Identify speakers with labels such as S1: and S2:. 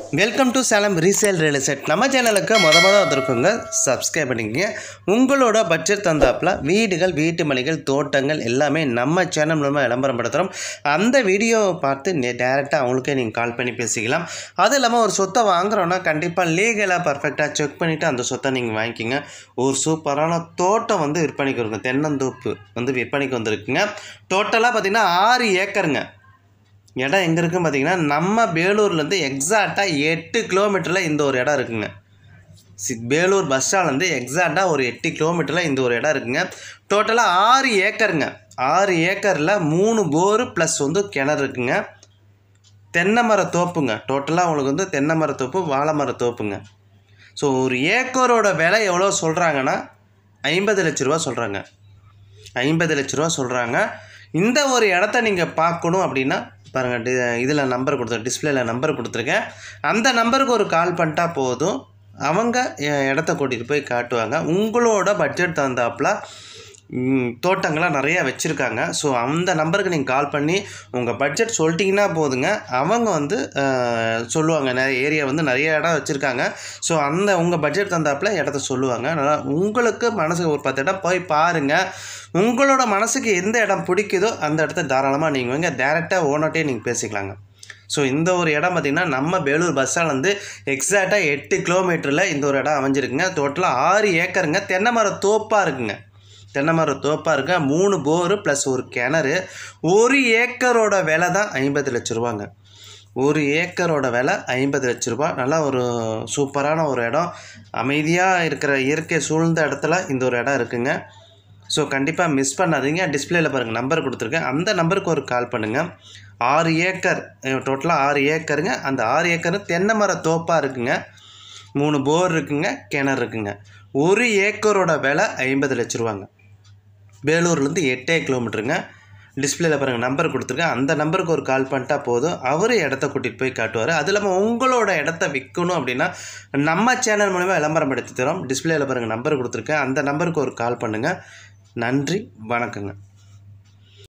S1: welcome to Salem resale real estate நம்ம சேனலுக்கு முத முத வந்திருக்குங்க சப்ஸ்கிரைப் பண்ணிக்கங்க உங்களோட பட்ஜெட் தந்தாப்பில் வீடுகள் வீட்டு மனைகள் தோட்டங்கள் எல்லாமே நம்ம சேனல் மூலமாக விளம்பரம் படுத்துகிறோம் அந்த வீடியோவை பார்த்து நே டேரெக்டாக அவங்களுக்கே நீங்கள் கால் பண்ணி பேசிக்கலாம் அது இல்லாமல் ஒரு சொத்தை வாங்குறோன்னா கண்டிப்பாக லீகலாக பர்ஃபெக்டாக செக் பண்ணிவிட்டு அந்த சொத்தை நீங்கள் வாங்கிக்கிங்க ஒரு சூப்பரான தோட்டம் வந்து விற்பனைக்கு வருங்க தென்னந்தோப்பு வந்து விற்பனைக்கு வந்திருக்குங்க டோட்டலாக பார்த்திங்கன்னா ஆறு ஏக்கருங்க இடம் எங்கே இருக்குன்னு பார்த்தீங்கன்னா நம்ம வேலூர்லேருந்து எக்ஸாக்டாக எட்டு கிலோமீட்டரில் இந்த ஒரு இடம் இருக்குங்க சி வேலூர் பஸ் ஸ்டாண்ட்லேருந்து எக்ஸாக்டாக ஒரு எட்டு கிலோமீட்டரில் இந்த ஒரு இடம் இருக்குங்க டோட்டலாக ஆறு ஏக்கருங்க ஆறு ஏக்கரில் மூணு போரு ப்ளஸ் வந்து கிணறு இருக்குங்க தென்னை மர தோப்புங்க டோட்டலாக உங்களுக்கு வந்து தென்னை மர தோப்பு வாழை மர தோப்புங்க ஸோ ஒரு ஏக்கரோட விலை எவ்வளோ சொல்கிறாங்கன்னா ஐம்பது லட்ச ரூபா சொல்கிறாங்க ஐம்பது லட்ச ரூபா சொல்கிறாங்க இந்த ஒரு இடத்த நீங்கள் பார்க்கணும் அப்படின்னா பாருங்கள் டி இதில் நம்பர் கொடுத்துருக்கேன் டிஸ்பிளேல நம்பர் கொடுத்துருக்கேன் அந்த நம்பருக்கு ஒரு கால் பண்ணிட்டா போதும் அவங்க எ- இடத்த கூட்டிகிட்டு போய் காட்டுவாங்க உங்களோட பட்ஜெட் தகுந்தாப்புல ம், தோட்டங்கள்லாம் நிறையா வச்சுருக்காங்க ஸோ அந்த நம்பருக்கு நீங்கள் கால் பண்ணி உங்கள் பட்ஜெட் சொல்லிட்டீங்கன்னா போதுங்க அவங்க வந்து அஹ், சொல்லுவாங்க நிறைய ஏரியா வந்து நிறைய இடம் வச்சுருக்காங்க ஸோ அந்த உங்கள் பட்ஜெட் தந்தாப்புல இடத்த சொல்லுவாங்க அதனால் உங்களுக்கு மனசுக்கு ஒரு பத்து இடம் போய் பாருங்கள் உங்களோட மனசுக்கு எந்த இடம் பிடிக்குதோ அந்த இடத்த தாராளமாக நீங்கள் வந்து டேரெக்டாக ஓனர்ட்டே நீங்கள் பேசிக்கலாங்க ஸோ இந்த ஒரு இடம் பார்த்திங்கன்னா நம்ம வேலூர் பஸ் ஸ்டாண்ட்லேருந்து எக்ஸாக்டாக எட்டு கிலோமீட்டரில் இந்த ஒரு இடம் அமைஞ்சிருக்குங்க டோட்டலாக ஆறு ஏக்கருங்க தென்னை மர தோப்பாக இருக்குங்க தென்னை மர தோப்பாக இருக்க மூணு போரு ப்ளஸ் ஒரு கிணறு ஒரு ஏக்கரோட விலை தான் ஐம்பது லட்ச ரூபாங்க ஒரு ஏக்கரோட விலை ஐம்பது லட்ச ரூபா நல்லா ஒரு சூப்பரான ஒரு இடம் அமைதியாக இருக்கிற இயற்கை சூழ்ந்த இடத்துல இந்த ஒரு இடம் இருக்குங்க ஸோ கண்டிப்பாக மிஸ் பண்ணாதீங்க டிஸ்பிளேல பாருங்கள் நம்பர் கொடுத்துருக்கேன் அந்த நம்பருக்கு ஒரு கால் பண்ணுங்கள் ஆறு ஏக்கர் டோட்டலாக ஆறு ஏக்கருங்க அந்த ஆறு ஏக்கர் தென்னை மர தோப்பாக இருக்குங்க மூணு போர் இருக்குங்க கிணறு இருக்குங்க ஒரு ஏக்கரோட விலை ஐம்பது லட்ச ரூபாங்க வேலூர்லேருந்து எட்டே கிலோமீட்டருங்க டிஸ்பிளேல பாருங்கள் நம்பர் கொடுத்துருக்கேன் அந்த நம்பருக்கு ஒரு கால் பண்ணிட்டா போதும் அவர் இடத்த கூட்டிகிட்டு போய் காட்டுவார் அது இல்லாமல் உங்களோட இடத்த விற்கணும் அப்படின்னா நம்ம சேனல் மூலமா விளம்பரம் படுத்தி தரோம் டிஸ்பிளேல பாருங்கள் நம்பர் கொடுத்துருக்கேன் அந்த நம்பருக்கு ஒரு கால் பண்ணுங்கள் நன்றி வணக்கங்க